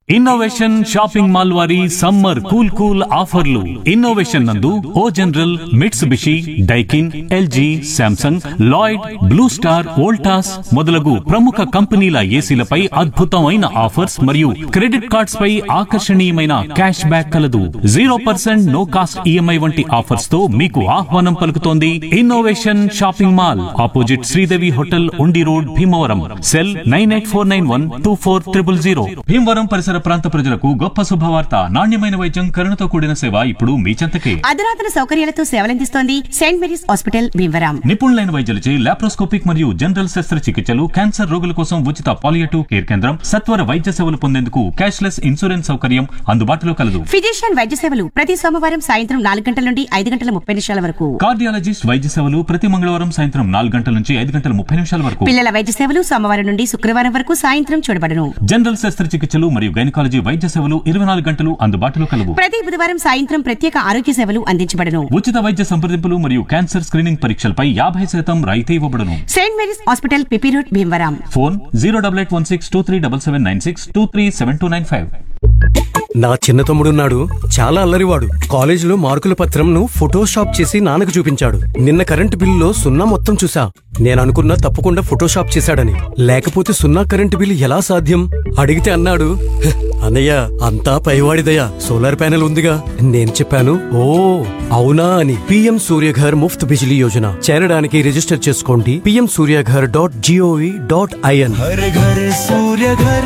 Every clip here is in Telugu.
ఇన్నోవేషన్ షాపింగ్ మాల్ వారి సమ్మర్ కూల్ కూల్ ఆఫర్లు ఇన్నోవేషన్ నందు O General Mitsubishi Daikin LG Samsung Lloyd Blue Star Voltas మొదలగు ప్రముఖ కంపెనీల ఏసీలపై అద్భుతమైన ఆఫర్స్ మరియు క్రెడిట్ కార్డ్స్ పై ఆకర్షణీయమైన క్యాష్ బ్యాక్ కలదు zero percent no cost EMI వంటి ఆఫర్స్ తో మీకు ఆహ్వానం పలుకుతోంది innovation shopping mall opposite Sridevi hotel Undi road Bhimavaram cell nine eight four nine one two four triple zero Bhimavaram పరిసర ప్రాంత ప్రజలకు గొప్ప శుభవార్త నాణ్యమైన వైద్యం కరుణతో కూడిన సేవ ఇప్పుడు మీ చెంతకే అధునాతన సౌకర్యాలతో సేవలందిస్తోంది సెయింట్ మేరీస్ హాస్పిటల్ భీమవరం నిపుణులైన వైద్యులచే లాప్రోస్కోపిక్ మరియు జనరల్ శస్త్రచికిత్సలు క్యాన్సర్ రోగుల కోసం ఉచిత పాలియేటివ్ కేర్ కేంద్రం సత్వర వైద్య సేవలు పొందేందుకు క్యాష్లెస్ ఇన్సూరెన్స్ సౌకర్యం అందుబాటులో కలదు ఫిజిషియన్ వైద్య సేవలు ప్రతి సోమవారం సాయంత్రం నాలుగు గంటల నుండి ఐదు గంటల ముప్పై నిమిషాల వరకు కార్డియాలజిస్ట్ వైద్య సేవలు ప్రతి మంగళవారం సాయంత్రం నాలుగు గంటల నుంచి ఐదు గంటల ముప్పై నిమిషాల వరకు పిల్లల వైద్య సేవలు సోమవారం నుండి శుక్రవారం వరకు సాయంత్రం చూడబడను జనరల్ శస్త్రచికిత్సలు మరియు గైనకాలజీ వైద్య సేవలు ఇరవై నాలుగు గంటలు అందుబాటులో కలవు ప్రతి బుధవారం సాయంత్రం ప్రత్యేక ఆరోగ్య సేవలు అందించబడను ఉచిత వైద్య సంప్రదింపులు మరియు క్యాన్సర్ స్క్రీనింగ్ పరీక్షలపై యాభై శాతం రాయితీ ఇవ్వబడును Saint Mary's hospital PP road Bhimavaram phone zero double eight one six two three double seven nine six two three seven two nine five నా చిన్న తమ్ముడున్నాడు చాలా అల్లరివాడు కాలేజీలో మార్కుల పత్రంను ఫోటోషాప్ చేసి నాన్నకు చూపించాడు నిన్న కరెంటు బిల్లులో సున్నా మొత్తం చూసా నేను అనుకున్నా తప్పకుండా ఫోటోషాప్ చేశాడని లేకపోతే సున్నా కరెంటు బిల్లు ఎలా సాధ్యం అడిగితే అన్నాడు "హ్, అన్నయ్య అంతా పైవాడిదయ్యా సోలార్ ప్యానెల్ ఉందిగా నేను చెప్పాను ఓ అవునా అని పిఎం సూర్యఘర్ ముఫ్త్ బిజిలీ యోజన చేరడానికి రిజిస్టర్ చేసుకోండి PM Surya Ghar dot GOV dot IN हर घर सूर्य घर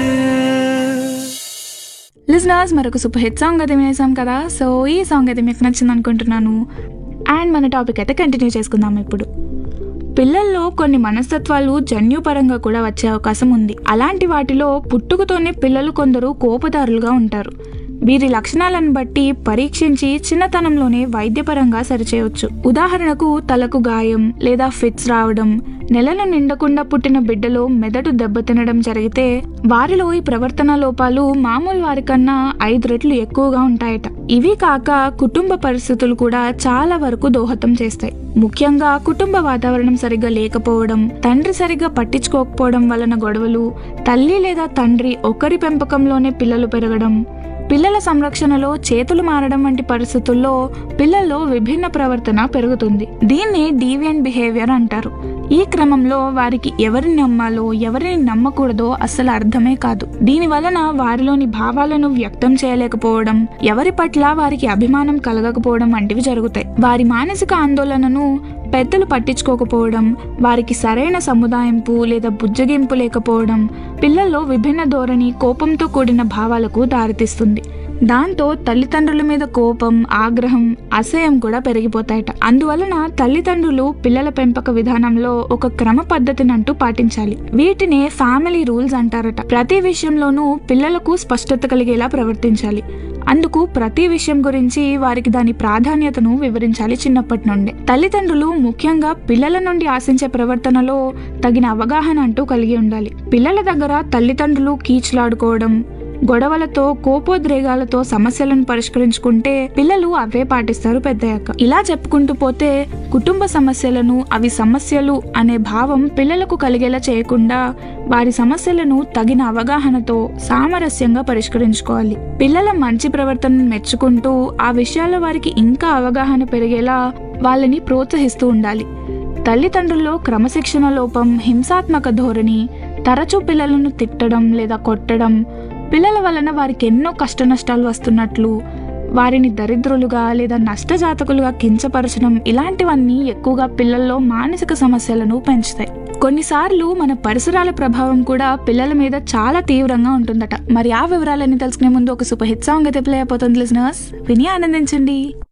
లిజనర్స్ మరొక సూపర్ హిట్ సాంగ్ అయితే వినేసాం కదా సో ఈ సాంగ్ అయితే మీకు నచ్చింది అనుకుంటున్నాను అండ్ మన టాపిక్ అయితే కంటిన్యూ చేసుకుందాం ఇప్పుడు పిల్లల్లో కొన్ని మనస్తత్వాలు జన్యుపరంగా కూడా వచ్చే అవకాశం ఉంది అలాంటి వాటిలో పుట్టుకతోనే పిల్లలు కొందరు కోపదారులుగా ఉంటారు వీరి లక్షణాలను బట్టి పరీక్షించి చిన్నతనంలోనే వైద్యపరంగా సరిచేయవచ్చు ఉదాహరణకు తలకు గాయం లేదా ఫిట్స్ రావడం నెలలు నిండకుండా పుట్టిన బిడ్డలో మెదడు దెబ్బతినడం జరిగితే వారిలో ఈ ప్రవర్తన లోపాలు మామూలు వారికన్నా ఐదు రెట్లు ఎక్కువగా ఉంటాయట ఇవి కాక కుటుంబ పరిస్థితులు కూడా చాలా వరకు దోహదం చేస్తాయి ముఖ్యంగా కుటుంబ వాతావరణం సరిగ్గా లేకపోవడం తండ్రి సరిగ్గా పట్టించుకోకపోవడం వలన గొడవలు తల్లి లేదా తండ్రి ఒకరి పెంపకంలోనే పిల్లలు పెరగడం పిల్లల సంరక్షణలో చేతులు మారడం వంటి పరిస్థితుల్లో పిల్లల్లో విభిన్న ప్రవర్తన పెరుగుతుంది దీన్ని డీవియన్ బిహేవియర్ అంటారు ఈ క్రమంలో వారికి ఎవరిని నమ్మాలో ఎవరిని నమ్మకూడదో అస్సలు అర్థమే కాదు దీని వలన వారిలోని భావాలను వ్యక్తం చేయలేకపోవడం ఎవరి పట్ల వారికి అభిమానం కలగకపోవడం వంటివి జరుగుతాయి వారి మానసిక ఆందోళనను పెద్దలు పట్టించుకోకపోవడం వారికి సరైన సముదాయింపు లేదా బుజ్జగింపు లేకపోవడం పిల్లల్లో విభిన్న ధోరణి కోపంతో కూడిన భావాలకు దారితీస్తుంది దాంతో తల్లిదండ్రుల మీద కోపం ఆగ్రహం అసహ్యం కూడా పెరిగిపోతాయట అందువలన తల్లిదండ్రులు పిల్లల పెంపక విధానంలో ఒక క్రమ పద్ధతిని అంటూ పాటించాలి వీటినే ఫ్యామిలీ రూల్స్ అంటారట ప్రతి విషయంలోనూ పిల్లలకు స్పష్టత కలిగేలా ప్రవర్తించాలి అందుకు ప్రతి విషయం గురించి వారికి దాని ప్రాధాన్యతను వివరించాలి చిన్నప్పటి నుండే తల్లిదండ్రులు ముఖ్యంగా పిల్లల నుండి ఆశించే ప్రవర్తనలో తగిన అవగాహన అంటూ కలిగి ఉండాలి పిల్లల దగ్గర తల్లిదండ్రులు కీచులాడుకోవడం గొడవలతో కోపోద్రేగాలతో సమస్యలను పరిష్కరించుకుంటే పిల్లలు అవే పాటిస్తారు పెద్దయ్యాక ఇలా చెప్పుకుంటూ పోతే కుటుంబ సమస్యలను అవి సమస్యలు అనే భావం పిల్లలకు కలిగేలా చేయకుండా వారి సమస్యలను తగిన అవగాహనతో సామరస్యంగా పరిష్కరించుకోవాలి పిల్లల మంచి ప్రవర్తనను మెచ్చుకుంటూ ఆ విషయాల్లో వారికి ఇంకా అవగాహన పెరిగేలా వాళ్ళని ప్రోత్సహిస్తూ ఉండాలి తల్లిదండ్రుల్లో క్రమశిక్షణ లోపం హింసాత్మక ధోరణి తరచూ పిల్లలను తిట్టడం లేదా కొట్టడం పిల్లల వలన వారికి ఎన్నో కష్ట నష్టాలు వస్తున్నట్లు వారిని దరిద్రులుగా లేదా నష్టజాతకులుగా కించపరచడం ఇలాంటివన్నీ ఎక్కువగా పిల్లల్లో మానసిక సమస్యలను పెంచుతాయి కొన్నిసార్లు మన పరిసరాల ప్రభావం కూడా పిల్లల మీద చాలా తీవ్రంగా ఉంటుందట మరి ఆ వివరాలన్నీ తెలుసుకునే ముందు ఒక సూపర్ హిట్ సాంగ్ అయితే ప్లే అయిపోతుంది లిజనర్స్ విని ఆనందించండి